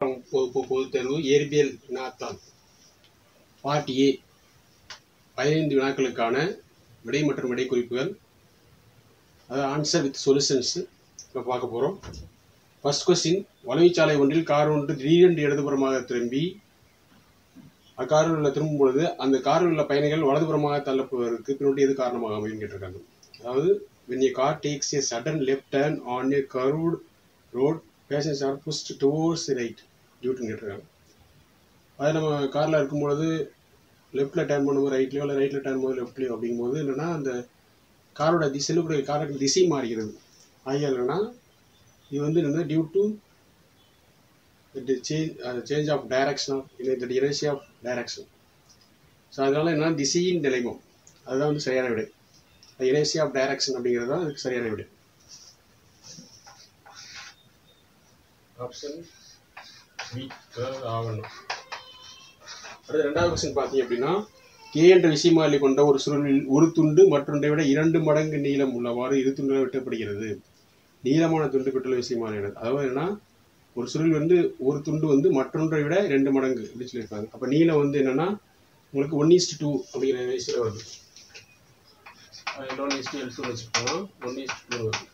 வகுப்பு பொதுத் தேர்வு இயற்பியல் வினாத்தாள் பார்ட் ஏ பதினைந்து வினாக்களுக்கான விடை மற்றும் விடை குறிப்புகள் அதாவது ஆன்சர் வித் சொல்யூஷன்ஸ் இப்போ பார்க்க போகிறோம் ஃபர்ஸ்ட் கொஸ்டின் வளைவுச்சாலை ஒன்றில் கார் ஒன்று திடீரென்று இடதுபுறமாக திரும்பி அக்காரில் உள்ள திரும்பும் பொழுது அந்த காரில் உள்ள பயணிகள் வலதுபுறமாக தள்ளப்படுவதற்கு பின்னோட்டி எது காரணமாக அமையும் கேட்டிருக்காங்க அதாவது when a car takes a sudden left turn on a curved road passengers are pushed towards the right டியூட்டுன்னு கேட்டிருக்காங்க அது நம்ம காரில் இருக்கும்பொழுது லெஃப்ட்டில் டேர்ன் பண்ணும்போது ரைட்லையோ இல்லை ரைட்டில் டேர்ன் பண்ணும்போது லெஃப்ட்லையோ அப்படிங்கும்போது என்னென்னா அந்த காரோட தி செல்லக்கூடிய காரோட திசை மாறுகிறது ஆகியால் என்னன்னா இது வந்து என்னென்னா due to change change of direction of இந்த இனர்சி ஆஃப் டைரக்ஷன் ஸோ அதனால என்ன திசையின் நிலைமம் அதுதான் வந்து சரியான விடை இனர்சி ஆஃப் டைரக்ஷன் அப்படிங்கிறது தான் அதுக்கு சரியான விடை ஆப்ஷன் பி ஆகணும் அடுத்து ரெண்டாவது கொஸ்டின் பார்த்தீங்க அப்படின்னா கே என்ற விசைமாலி கொண்ட ஒரு சுருளில் ஒரு துண்டு மற்றொன்றை விட இரண்டு மடங்கு நீளம் உள்ளவாறு இரு துண்டுகள் வெட்டப்படுகிறது நீளமான துண்டு பெற்றுள்ள விசைமாலியானது அதாவது என்னன்னா ஒரு சுருள் வந்து ஒரு துண்டு வந்து மற்றொன்றை விட ரெண்டு மடங்கு அப்படின்னு சொல்லியிருக்காங்க அப்போ நீளம் வந்து என்னன்னா உங்களுக்கு ஒன் ஈஸ்ட் டூ அப்படிங்கிற வயசில் வருது ஒன் ஈஸ்ட் எல் டூ வச்சுருக்கோம் ஒன் ஈஸ்ட் டூ வருது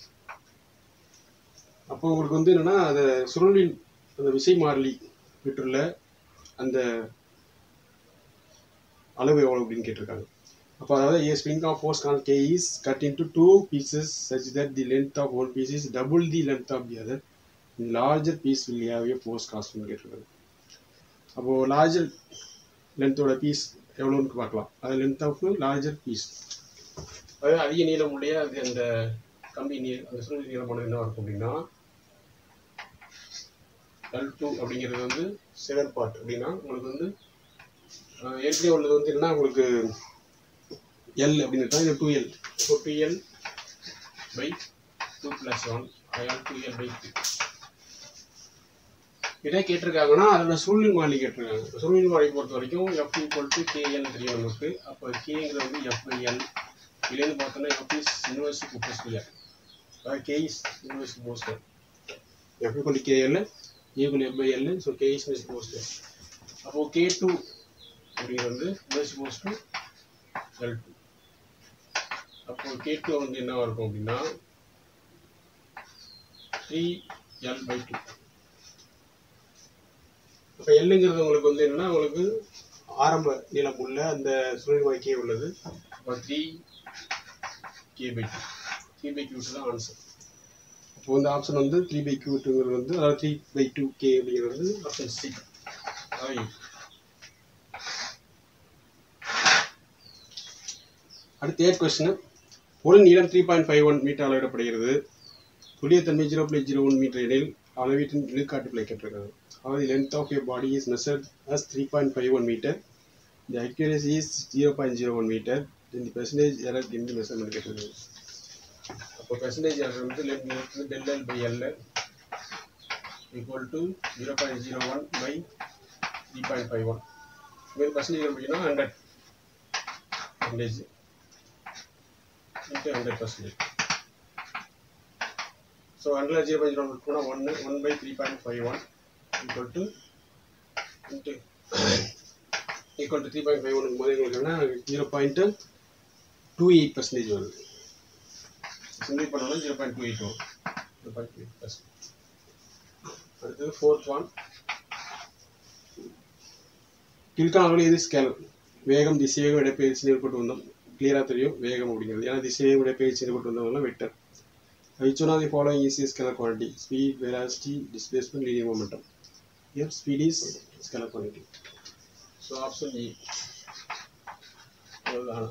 அப்போ உங்களுக்கு வந்து என்னன்னா அந்த சுருளின் அந்த விசை மாறிலி பெற்றுள்ள அந்த அளவு எவ்வளோ அப்படின்னு கேட்டிருக்காங்க அப்போ அதாவது ஏ ஸ்ப்ரிங் ஆஃப் ஃபோர்ஸ் கான் k is cut into two pieces such that the length of one piece is double the length of the other larger piece will have a force காஸ்ட்னு கேட்டிருக்காங்க அப்போது லார்ஜர் லென்த்தோட பீஸ் எவ்வளோன்னு பார்க்கலாம் அது length of larger piece அதாவது அதிக நீளம் உடைய அது அந்த கம்பி நீர் அந்த சுருள் நீளமானது என்ன இருக்கும் அப்படின்னா எல் டூ அப்படிங்கிறது வந்து செவன் பார்ட் அப்படின்னா உங்களுக்கு வந்து அஹ், ஏற்கனவே உள்ளது வந்து என்ன உங்களுக்கு எல் அப்படின்னு இருக்கா இது two L so two L by two plus one L two L by two இதே கேட்டிருக்காங்கன்னா அதோட சூழ்நிலை மாறி கேட்டிருக்காங்க சூழ்நிலை மாறி பொறுத்த வரைக்கும் எஃப் ஈக்குவல் டு கேஎல் தெரியும் நமக்கு அப்போ கேங்கிறது வந்து எஃப் பை எல் இதுலேருந்து பார்த்தோன்னா எஃப் இஸ் யூனிவர்ஸ் போஸ்ட் அதாவது K is universe post F equal KL equal F by L so K is universe post அப்போது கே டூ அப்படிங்கிறது வந்து யூனிவர்ஸ் போஸ்ட் எல் டூ அப்போ கே டூ வந்து என்ன இருக்கும் அப்படின்னா த்ரீ எல் பை டூ இப்போ எல்லுங்கிறது உங்களுக்கு வந்து என்னன்னா உங்களுக்கு ஆரம்ப நீளம் உள்ள அந்த சுழல்வாய் கே உள்ளது அப்போ three k by two three by Q தான் ஆன்சர் அப்போ இந்த ஆப்ஷன் வந்து த்ரீ பை கியூட்டுங்கிறது வந்து அதாவது த்ரீ பை டூ கே அப்படிங்கிறது வந்து ஆப்ஷன் சி அடுத்த ஏட் கொஸ்டின் பொருள் நீளம் three point five one metre அளவிடப்படுகிறது துல்லியத்தன்மை ஜீரோ புள்ளி ஜீரோ ஒன் மீட்டர் எனில் அளவீட்டின் விழுக்காட்டு பிழை கேட்டிருக்காங்க அதாவது length of your body is measured as 3.51 meter the accuracy is 0.01 meter then the percentage error in the measurement கேட்டிருக்காங்க அப்போ percentage error வந்து let me வந்து del L by L equal to 0.01 by 3.51 இது percentage அப்படின்னா 100 percentage into 100 percentage so hundred zero point zero போனால் ஒன்று one by three point five one equal to into equal to three point five one போது எங்களுக்கு என்ன zero point two eight percentage வருது simply பண்ணோம்னா zero point two eight வரும் zero point two eight percent அடுத்தது fourth one கீழ்காணவர்கள் எது scale வேகம் திசைவேகம் இடப்பெயர்ச்சி ஏற்பட்டு வந்தோம் கிளியராக தெரியும் வேகம் அப்படிங்கிறது ஏன்னா திசைவேகம் இடப்பெயர்ச்சி ஏற்பட்டு வந்தவங்களாம் vector Which one of the following is a scalar quantity? Speed, velocity, displacement, linear momentum. Here, speed is scalar quantity. So, option E. அவ்வளவுதான்.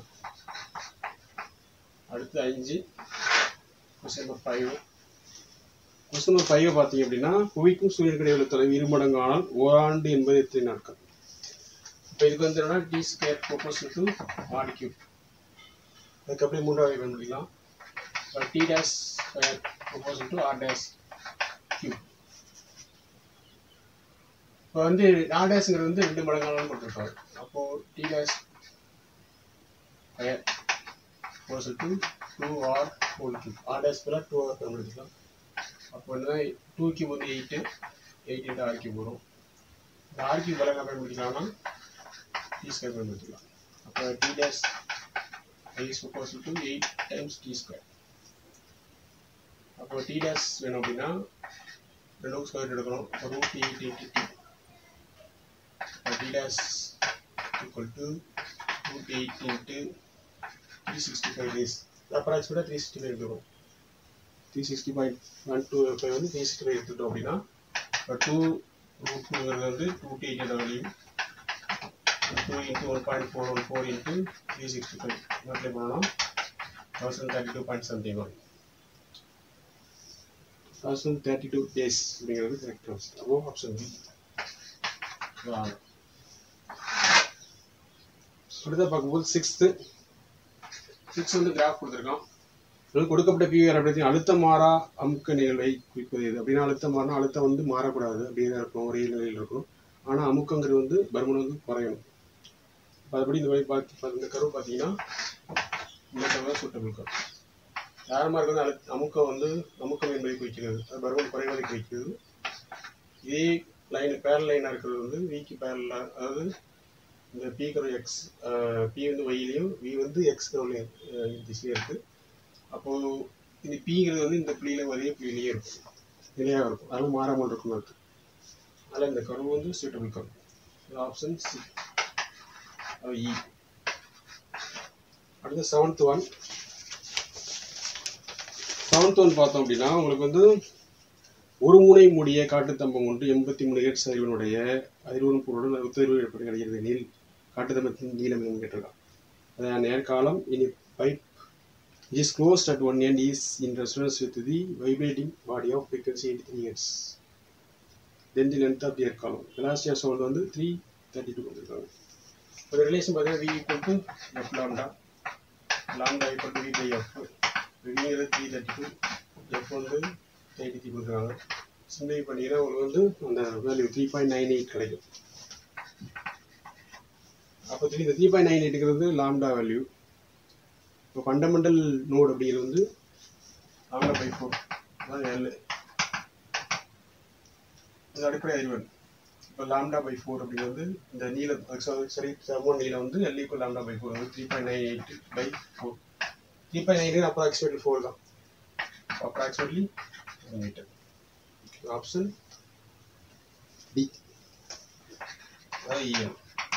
அடுத்து அஞ்சு question number five question number five பார்த்தீங்க அப்படின்னா புவிக்கும் சூரியனுக்கு இடையே உள்ள தொலைவு இருமடங்கு ஆனால் ஓராண்டு என்பது எத்தனை நாட்கள் இப்போ இதுக்கு வந்து என்னன்னா T square proportional to R cube அதுக்கு அப்படியே மூன்றாவது கண்டுபிடிக்கலாம் T dash square proportional to R dash cube இப்போ வந்து ஆர் டேஷ்ங்கிறது வந்து ரெண்டு மடங்காலும் கொடுத்துருக்காங்க அப்போது T dash square proportional to two R whole cube R dash பதிலாக டூ ஆர் பயன்படுத்திக்கலாம் அப்போ என்ன டூ கியூப் வந்து eight eight into R cube வரும் இந்த ஆர் கியூப் விலை என்ன பயன்படுத்திக்கலாம்னா டி ஸ்கொயர் பயன்படுத்திக்கலாம் அப்போ T dash I is proportional to eight times T square அப்போ டி டேஸ் வேணும் அப்படின்னா ரெண்டு ஸ்கொயர் எடுக்கணும் root eight into T T dash equal to root eight into three sixty five days அப்ராக்சிமேட்டாக த்ரீ சிக்ஸ்டி ஃபைவ் எடுத்துரும் three sixty five one two five வந்து three sixty five எடுத்துட்டோம் அப்படின்னா இப்போ டூ ரூட் டூங்கிறது வந்து two T eight value two into one point four one four into three sixty five multiply பண்ணோம்னா thousand thirty two point something வரும் thousand thirty two days அப்படிங்கிறது correct answer அப்போ option B வாங்க அடுத்த பார்க்கும்போது sixth six வந்து graph கொடுத்துருக்கோம் அது கொடுக்கப்பட்ட பிவிஆர் அப்படி அழுத்த மாறா அமுக்க நிகழ்வை குறிப்பது எது அப்படின்னா அழுத்தம் மாறினா அழுத்தம் வந்து மாறக்கூடாது அப்படின்னு தான் இருக்கும் ஒரே நிலையில் இருக்கும் ஆனால் அமுக்கங்கிறது வந்து பருமன் வந்து குறையணும் இப்போ அதுபடி இந்த மாதிரி பார்த்து இந்த கருவு பார்த்தீங்கன்னா இந்த கருவு தான் சூட்டபிள் கரு யாரமாக இருக்கிறது அழு அமுக்கம் வந்து அமுக்கம் என்பதை குறிக்கிறது அது பருமன் குறைவதை குறிக்கிறது இதே லைன் பேரல் லைனாக இருக்கிறது வந்து விக்கு பேரலாக அதாவது இந்த பி கரு எக்ஸ் பி வந்து ஒய்லையும் வி வந்து எக்ஸ் கருவிலையும் திசையாக இருக்குது அப்போது இந்த பிங்கிறது வந்து இந்த புள்ளியில் ஒரே புள்ளியிலேயே இருக்கும் நிலையாக இருக்கும் அதெல்லாம் மாறாமல் இருக்கும் அது அதில் இந்த கருவு வந்து சூட்டபிள் கருவு ஆப்ஷன் சி இ அடுத்து செவன்த் ஒன் செவன்த் ஒன் பார்த்தோம் அப்படின்னா உங்களுக்கு வந்து ஒரு முனை மூடிய காட்டுத்தம்பம் கொண்டு எண்பத்தி மூணு ஹெட்ஸ் அறிவனுடைய அதிர்வன் பொருளுடன் உத்தரவு எப்படி கிடைக்கிறது நீள் காட்டுத்தம்பத்தின் நீளம் என்னன்னு கேட்டிருக்கான் அதான் நேர்காலம் இனி pipe is closed at one end is in resonance with the vibrating body of frequency 83 hertz. Then the length of the air column. Velocity of sound வந்து த்ரீ தேர்ட்டி டூ கொடுத்துருக்காங்க ஒரு ரிலேஷன் பார்த்தீங்கன்னா V equal to F lambda lambda equal to V by F விங்கிறது three thirty two F வந்து thirty three கொடுக்குறாங்க சிம்பிளை பண்ணிங்கன்னா உங்களுக்கு வந்து அந்த value three point nine eight கிடைக்கும் அப்போ த்ரீ இந்த த்ரீ பாயிண்ட் நைன் எயிட்டுங்கிறது லாம்டா வேல்யூ இப்போ ஃபண்டமெண்டல் நோடு அப்படிங்கிறது வந்து லாம்டா பை ஃபோர் அதான் எல் இது அடிப்படை அறிவன் இப்போ லாம்டா பை ஃபோர் அப்படிங்கிறது இந்த நீளம் அதுக்கு சரி சமூக நீளம் வந்து L equal lambda by four வந்து three point nine eight by four three point nine approximately four தான் அப்ராக்சிமேட்லி மீட்டர் ஆப்ஷன் டி அதான் இஎம்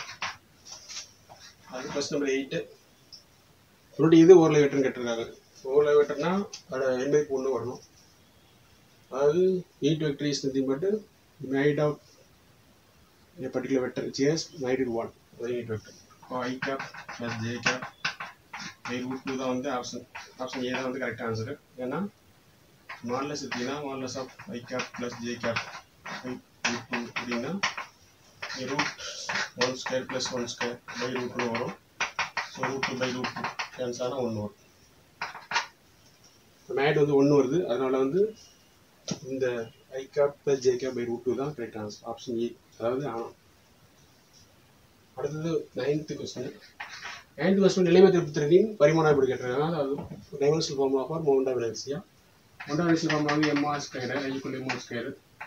அது கொஸ்டின் நம்பர் எயிட்டு மறுபடியும் இது ஓரலை வெட்டுன்னு கேட்டிருக்காங்க ஓரலை வெட்டுனா அதோட எண்பதுக்கு ஒன்று வரணும் அதாவது eight vector is nothing but night of a particular vector which has united one the unit vector இப்போ i cap plus j cap by root 2 தான் வந்து ஆப்ஷன் ஆப்ஷன் ஏ தான் வந்து கரெக்ட் ஆன்சர் ஏன்னா மாடலஸ் எடுத்தீங்கன்னா modulus of i cap plus j cap by root 2 அப்படின்னா root one square plus one square by ரூட்னு வரும் so root two by root two cancel ஆனால் ஒன்று வரும் மேட் வந்து ஒன்று வருது அதனால வந்து இந்த I cap plus J cap by root two தான் கரெக்ட் ஆன்சர் ஆப்ஷன் ஏ அதாவது ஆமாம் அடுத்தது நைன்த்து கொஸ்டின் நைன்த் கொஸ்டின் நிலைமை திருப்பத்தின் பரிமாணம் எப்படி கேட்டிருக்காங்க அதாவது டைமென்ஷனல் ஃபார்முலா ஃபார் மவுண்டா விலன்சியா மவுண்டா விலன்சியா ஃபார்முலா வந்து எம்ஆர் ஸ்கொயர் ஐக்குள்ள எம்ஆர் ஸ்கொயர்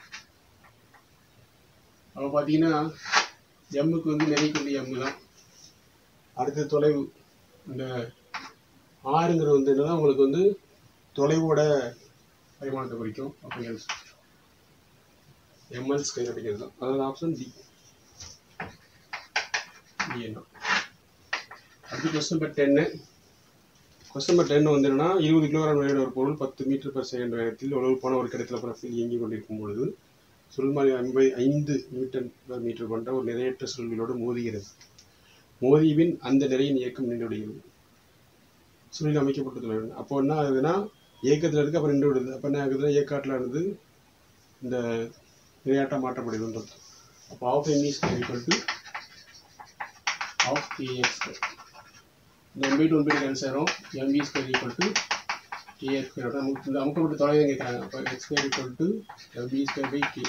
அப்போ பார்த்தீங்கன்னா எம்முக்கு வந்து நிறைக்கு வந்து எம்மு தான் அடுத்த தொலைவு இந்த ஆறுங்கிறது வந்து என்னன்னா உங்களுக்கு வந்து தொலைவோட பரிமாணத்தை குறிக்கும் அப்படிங்கிறது எம்எல் ஸ்கொயர் அப்படிங்கிறது தான் அதாவது ஆப்ஷன் டி டி என்ன அடுத்து கொஸ்டின் நம்பர் டென்னு கொஸ்டின் நம்பர் டென் வந்து என்னன்னா இருபது கிலோகிராம் வேக ஒரு பொருள் பத்து மீட்டர் பர் செகண்ட் வேகத்தில் உழவு போன ஒரு கிடத்துல பரப்பில் இயங்கிக் கொண்டிருக்கும் பொழுது சுருள்மாறி ஐம்பது ஐந்து நியூட்டன் பர் மீட்டர் கொண்ட ஒரு நிறையற்ற சுருள்களோடு மோதுகிறது மோதியபின் அந்த நிறையின் இயக்கம் நின்றுவிடுகிறது சுருளில் அமைக்கப்பட்டுள்ள அப்போ என்ன ஆகுதுன்னா இயக்கத்தில் இருக்கு அப்புறம் நின்று விடுது அப்போ என்ன ஆகுதுன்னா இயக்காட்டில் இருந்து இந்த நிறையாட்டம் மாற்றப்படுதுன்றது அப்போ half M is equal to half AX இந்த எம்பி டு எம்பி கேன்சல் ஆகும் MP square equal to DX square நமக்கு இந்த அமுக்கப்பட்டு தொலைவு கேட்குறாங்க அப்போ X square equal to MP square by K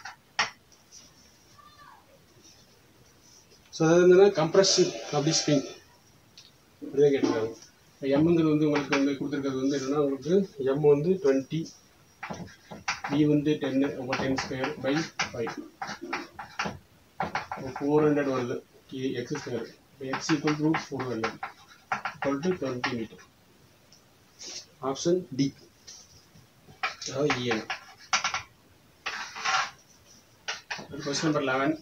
so அதாவது என்னன்னா கம்ப்ரஸ்டு அப்படி ஸ்ப்ரிங் அப்படிதான் கேட்டிருக்காங்க இப்போ எம்ங்கிறது வந்து உங்களுக்கு வந்து கொடுத்துருக்கிறது வந்து என்னன்னா உங்களுக்கு எம் வந்து டுவெண்ட்டி பி வந்து டென்னு அப்போ ten square by five four hundred வருது எக்ஸ் ஸ்கொயர் இப்போ X equal to four hundred equal to twenty metre option D அதாவது இஎன் கொஸ்டின் நம்பர் லெவன்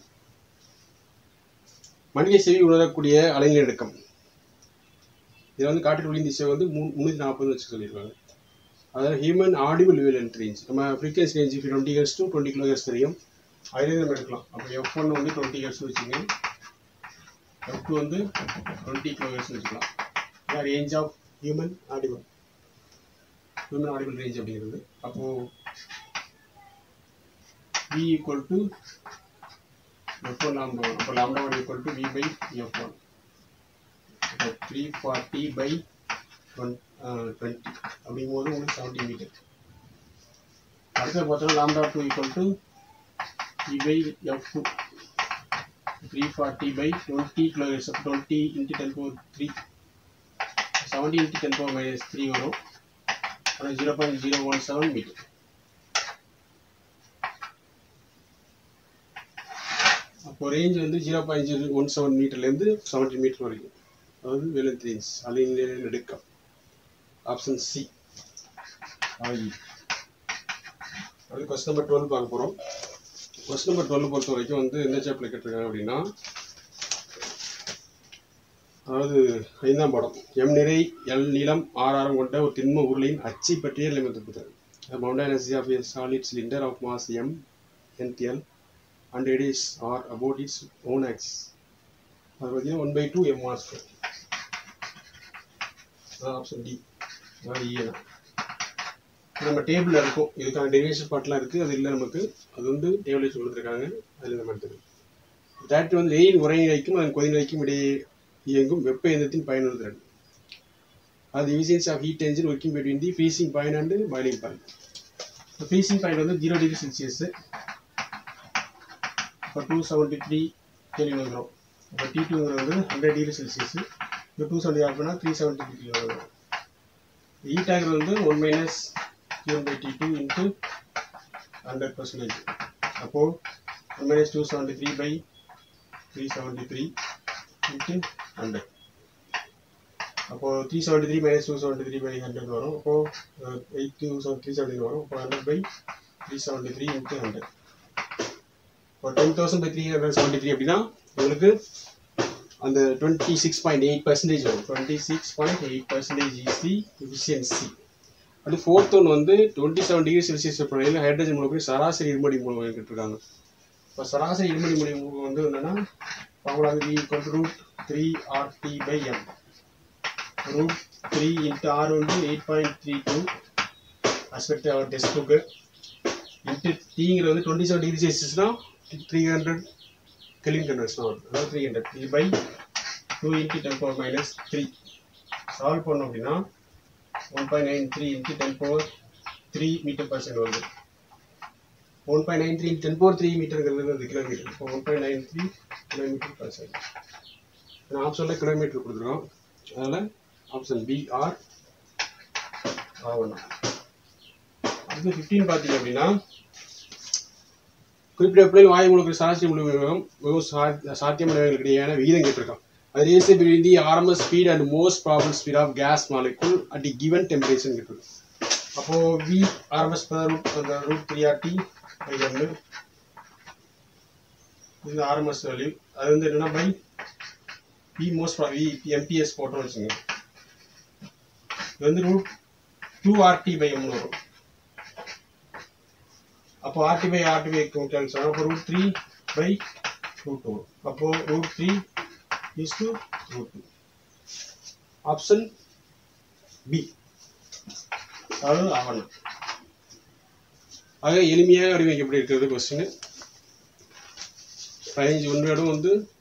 மனித செவி உணரக்கூடிய அலைநடுக்கம் இதில் வந்து காற்றில் ஒளி திசை வந்து மூ முந்நூற்றி நாற்பது வச்சு சொல்லியிருக்காங்க அதாவது ஹியூமன் ஆடிபிள் லென்த் ரேஞ்ச் நம்ம frequency range twenty hertz to twenty kilo hertz தெரியும் அதுலேயே நம்ம எடுக்கலாம் அப்போ எஃப் ஒன் வந்து டுவெண்ட்டி இயர்ஸ் வச்சுங்க எஃப் டூ வந்து டுவெண்ட்டி கிலோ இயர்ஸ் வச்சுக்கலாம் அதான் range of human audible human audible range அப்படிங்கிறது அப்போது v equal to f1 lambda 1 அப்போ lambda 1 equal to v by f1 அப்போ 340 by 20 அப்படிங்கும்போது உங்களுக்கு செவன்டி மீட்டர் அடுத்து பார்த்தோம்னா lambda two equal to E by F two three forty by twenty kilo twenty into ten four three seventy into ten four minus three வரும் ஆனால் zero point zero one seven metre அப்போ range வந்து zero point zero one seven மீட்டர்லேருந்து seventy metre வரைக்கும் அதாவது wavelength range அலைநிலை நெடுக்கம் option C ஆகி அடுத்து கொஸ்டின் நம்பர் டுவெல் பார்க்க போகிறோம் கொஸ்டின் நம்பர் டுவெல் பொறுத்த வரைக்கும் வந்து எந்த சாப்டர் கேட்டிருக்காங்க அப்படின்னா அதாவது ஐந்தாம் படம் எம் நிறை எல் நீளம் ஆர் ஆரம் கொண்ட ஒரு திண்ம உருளையின் அச்சை பற்றிய நிலைமத்துப்பது mount energy of a solid cylinder of mass m NDL and it is R about its own axis அது பார்த்தீங்கன்னா one by two M R square option D அதாவது இஏ தான் நம்ம டேபிளில் இருக்கும் இதுக்கான டெரிவேஷன் பார்ட்லாம் இருக்குது அது இல்லை நமக்கு அது வந்து டேபிள் வச்சு கொடுத்துருக்காங்க அதில் நம்ம எடுத்துக்கணும் தேர்ட்டி வந்து வெயில் உரைநிலைக்கும் அதன் கொதிநிலைக்கும் இடையே இயங்கும் வெப்ப இயந்திரத்தின் பயனுறுதிறன் அது usage of heat engine working between the freezing point and boiling point இப்போ ஃப்ரீசிங் பாயிண்ட் வந்து ஜீரோ டிகிரி செல்சியஸ் இப்போ டூ செவன்ட்டி த்ரீ கேள்வி வந்துடும் இப்போ டி டூங்கிறது வந்து ஹண்ட்ரட் டிகிரி செல்சியஸ் இப்போ டூ செவன்ட்டி ஆஃப் பண்ணால் த்ரீ செவன்ட்டி த்ரீ கிலோ வரும் ஹீட் ஆகிறது வந்து ஒன் மைனஸ் கியூன் by T two into hundred percentage அப்போது one minus two seventy three by three seventy three into hundred அப்போது three seventy three minus two seventy three by hundred வரும் அப்போது eight two seven three seventy வரும் அப்போ hundred by three seventy three into hundred இப்போ ten thousand by three hundred seventy three அப்படின்னா உங்களுக்கு அந்த twenty six point eight percentage வரும் twenty six point eight percentage is the efficiency அது fourth one வந்து twenty seven degree Celsius வெப்பநிலையில் hydrogen மூலக்கூறு சராசரி இருமடி மூலம் கேட்டிருக்காங்க இப்போ சராசரி இருமடி மூலம் வந்து என்னன்னா ஃபார்முலா வந்து equal to root three R T by M root three into R வந்து eight point three two aspect our test book into டீங்கிறது வந்து டுவெண்ட்டி செவன் டிகிரி செல்சியஸ்னா த்ரீ ஹண்ட்ரட் கெலின் கன்வர்ஷன் வருது அதாவது three hundred three by two into ten power minus three solve பண்ணோம் அப்படின்னா one point nine three into ten power three metre per second வருது one point nine three ten power three மீட்டருங்கிறது வந்து kilometre இப்போ one point nine three kilometre per second நான் ஆப்ஷனில் kilometre கொடுத்துருக்கோம் அதனால் option B R ஆகணும் அடுத்து ஃபிஃப்டீன் பார்த்தீங்க அப்படின்னா குறிப்பிட்ட வெப்பநிலையில் வாயு மூலக்கூறு சராசரி முழு வேகம் மிகவும் சா- சாத்தியமான வேகங்களுக்கு இடையேயான விகிதம் கேட்டிருக்கான் அது ratio between the RMS speed and most probable speed of gas molecule at the given temperature கேட்டிருக்கோம் அப்போ வி ஆர்எம்எஸ் ரூட் அந்த root three R T by ஒன்று இது ஆர்எம்எஸ் வேல்யூ அது வந்து என்னன்னா by P most V MPS போட்டோம் வச்சுங்க இது வந்து ரூட் டூ ஆர்டி பை ஒன்று வரும் அப்போ RT by RT by cancel அப்போ root three by root two அப்போ root three is to root two option B அதாவது ஆவணம் ஆக எளிமையாக வடிவமைக்கப்படி இருக்கிறது கொஸ்டின் பதினஞ்சு ஒன்றோடும் வந்து